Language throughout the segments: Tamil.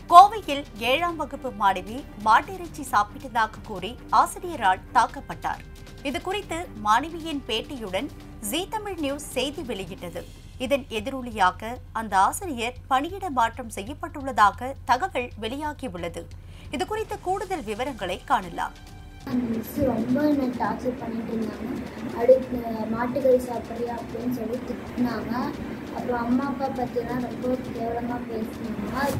கோவையில் ஏழாம் வகுப்பு மாணவி மாட்டிறைச்சி சாப்பிட்டதாக கூறி ஆசிரியரால் தாக்கப்பட்டார் இது குறித்து மாணவியின் பேட்டியுடன் ஜீ தமிழ் நியூஸ் செய்தி வெளியிட்டது இதன் எதிரொலியாக அந்த ஆசிரியர் பணியிட மாற்றம் செய்யப்பட்டுள்ளதாக தகவல் வெளியாகியுள்ளது இது குறித்த கூடுதல் விவரங்களை காணலாம் அந்த மிஸ் ரொம்ப என்னை டார்ச்சர் பண்ணிட்டு இருந்தாங்க அடுத்து மாட்டுக்கறி சாப்பிட்றியா அப்படின்னு சொல்லி திட்டினாங்க அப்புறம் அம்மா அப்பா பற்றிலாம் ரொம்ப கேவலமாக பேசினாங்க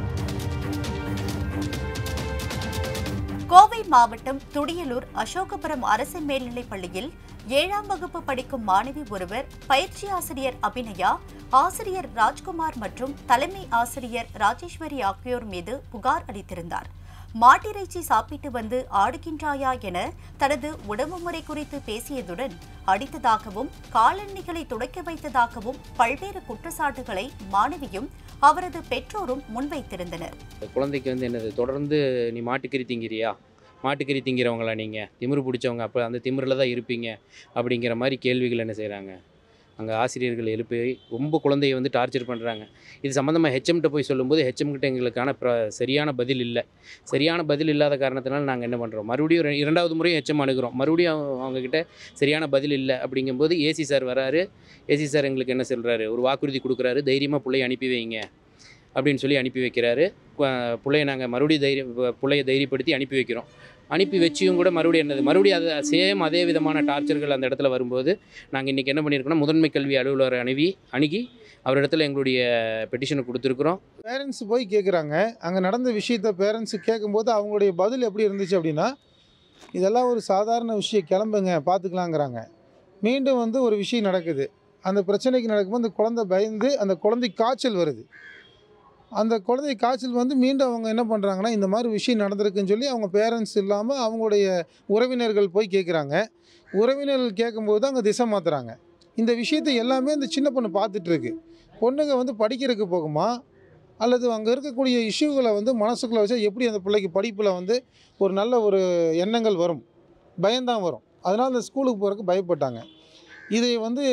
கோவை மாவட்டம் துடியலூர் அசோகபுரம் அரசு மேல்நிலைப் பள்ளியில் ஏழாம் வகுப்பு படிக்கும் மாணவி ஒருவர் பயிற்சி ஆசிரியர் அபிநயா ஆசிரியர் ராஜ்குமார் மற்றும் தலைமை ஆசிரியர் ராஜேஸ்வரி ஆகியோர் மீது புகார் அளித்திருந்தார் மாட்டிறைச்சி சாப்பிட்டு வந்து ஆடுகின்றாயா என தனது உணவு முறை குறித்து பேசியதுடன் அடித்ததாகவும் காலணிகளை துடைக்க வைத்ததாகவும் பல்வேறு குற்றச்சாட்டுகளை மாணவியும் அவரது பெற்றோரும் முன்வைத்திருந்தனர் குழந்தைக்கு வந்து என்னது தொடர்ந்து நீ மாட்டுக்கறி திங்கிறியா மாட்டுக்கறி திங்கிறவங்களா நீங்கள் திமிரு பிடிச்சவங்க அப்போ அந்த திமிரில் தான் இருப்பீங்க அப்படிங்கிற மாதிரி கேள்விகள் என்ன செய்கிறாங்க அங்கே ஆசிரியர்கள் எழுப்பி ரொம்ப குழந்தைய வந்து டார்ச்சர் பண்ணுறாங்க இது சம்மந்தமாக ஹெச்எம்கிட்ட போய் சொல்லும்போது ஹெச்எம் கிட்ட எங்களுக்கான ப்ர சரியான பதில் இல்லை சரியான பதில் இல்லாத காரணத்தினால நாங்கள் என்ன பண்ணுறோம் மறுபடியும் ரெ- இரண்டாவது முறையும் ஹெச்எம் அணுகிறோம் மறுபடியும் அவங்க- அவங்கக்கிட்ட சரியான பதில் இல்லை அப்படிங்கும்போது ஏசி சார் வராரு ஏசி சார் எங்களுக்கு என்ன சொல்கிறாரு ஒரு வாக்குறுதி கொடுக்குறாரு தைரியமாக பிள்ளைய அனுப்பி வைங்க அப்படின்னு சொல்லி அனுப்பி வைக்கிறாரு கு- பிள்ளைய நாங்கள் மறுபடியும் தைரியம் ப- பிள்ளைய தைரியப்படுத்தி அனுப்பி வைக்கிறோம் அனுப்பி வச்சியும் கூட மறுபடியும் என்னது மறுபடியும் அது சேம் அதே விதமான டார்ச்சர்கள் அந்த இடத்துல வரும்போது நாங்கள் இன்றைக்கி என்ன பண்ணியிருக்கோம் முதன்மை கல்வி அலுவலரை அணுகி அணுகி அவரிடத்துல எங்களுடைய பெட்டிஷனை கொடுத்துருக்குறோம் பேரண்ட்ஸ் போய் கேட்குறாங்க அங்கே நடந்த விஷயத்த பேரண்ட்ஸு கேட்கும்போது அவங்களுடைய பதில் எப்படி இருந்துச்சு அப்படின்னா இதெல்லாம் ஒரு சாதாரண விஷயம் கிளம்புங்க பார்த்துக்கலாங்கிறாங்க மீண்டும் வந்து ஒரு விஷயம் நடக்குது அந்த பிரச்சனைக்கு நடக்கும்போது அந்த குழந்தை பயந்து அந்த குழந்தை காய்ச்சல் வருது அந்த குழந்தை காய்ச்சல் வந்து மீண்டும் அவங்க என்ன பண்ணுறாங்கன்னா இந்த மாதிரி விஷயம் நடந்திருக்குன்னு சொல்லி அவங்க பேரண்ட்ஸ் இல்லாமல் அவங்களுடைய உறவினர்கள் போய் கேட்குறாங்க உறவினர்கள் கேட்கும்போது அங்கே திசை மாற்றுறாங்க இந்த விஷயத்தை எல்லாமே இந்த சின்ன பொண்ணு பார்த்துட்டு இருக்கு பொண்ணுங்க வந்து படிக்கிறதுக்கு போகுமா அல்லது அங்கே இருக்கக்கூடிய இஷ்யூகளை வந்து மனசுக்குள்ளே வச்சா எப்படி அந்த பிள்ளைக்கு படிப்பில் வந்து ஒரு நல்ல ஒரு எண்ணங்கள் வரும் பயம்தான் வரும் அதனால் அந்த ஸ்கூலுக்கு போகிறதுக்கு பயப்பட்டாங்க இதை வந்து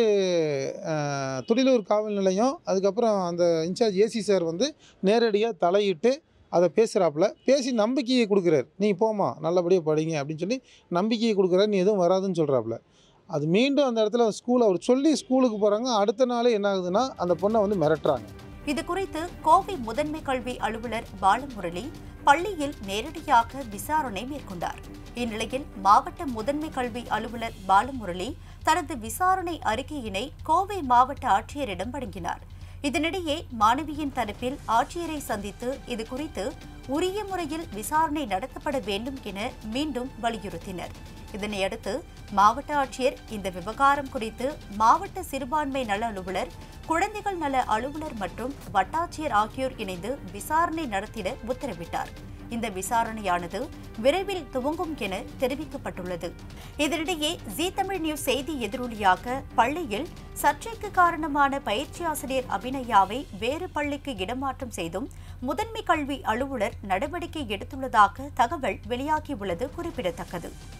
அஹ், துடிலூர் காவல் நிலையம் அதுக்கப்புறம் அந்த இன்சார்ஜ் ஏசி சார் வந்து நேரடியாக தலையிட்டு அதை பேசுகிறாப்புல பேசி நம்பிக்கையை கொடுக்குறாரு நீ போமா நல்லபடியாக படிங்க அப்படின்னு சொல்லி நம்பிக்கையை கொடுக்குறாரு நீ எதுவும் வராதுன்னு சொல்கிறாப்புல அது மீண்டும் அந்த இடத்துல ஸ்கூல் அவர் சொல்லி ஸ்கூலுக்கு போகிறாங்க அடுத்த நாளே என்ன ஆகுதுன்னா அந்த பொண்ணை வந்து மிரட்டுறாங்க இது குறித்து கோவை முதன்மை கல்வி அலுவலர் பாலமுரளி பள்ளியில் நேரடியாக விசாரணை மேற்கொண்டார் இந்நிலையில் மாவட்ட முதன்மை கல்வி அலுவலர் பாலமுரளி தனது விசாரணை அறிக்கையினை கோவை மாவட்ட ஆட்சியரிடம் வழங்கினார் இதனிடையே மாணவியின் தரப்பில் ஆட்சியரை சந்தித்து இது குறித்து உரிய முறையில் விசாரணை நடத்தப்பட வேண்டும் என மீண்டும் வலியுறுத்தினர் இதனையடுத்து மாவட்ட ஆட்சியர் இந்த விவகாரம் குறித்து மாவட்ட சிறுபான்மை நல அலுவலர் குழந்தைகள் நல அலுவலர் மற்றும் வட்டாட்சியர் ஆகியோர் இணைந்து விசாரணை நடத்திட உத்தரவிட்டார் இந்த விசாரணையானது விரைவில் துவங்கும் என தெரிவிக்கப்பட்டுள்ளது இதனிடையே ஜீ தமிழ் நியூஸ் செய்தி எதிரொலியாக பள்ளியில் சர்ச்சைக்கு காரணமான பயிற்சி ஆசிரியர் அபிநயாவை வேறு பள்ளிக்கு இடமாற்றம் செய்தும் முதன்மை கல்வி அலுவலர் நடவடிக்கை எடுத்துள்ளதாக தகவல் வெளியாகியுள்ளது குறிப்பிடத்தக்கது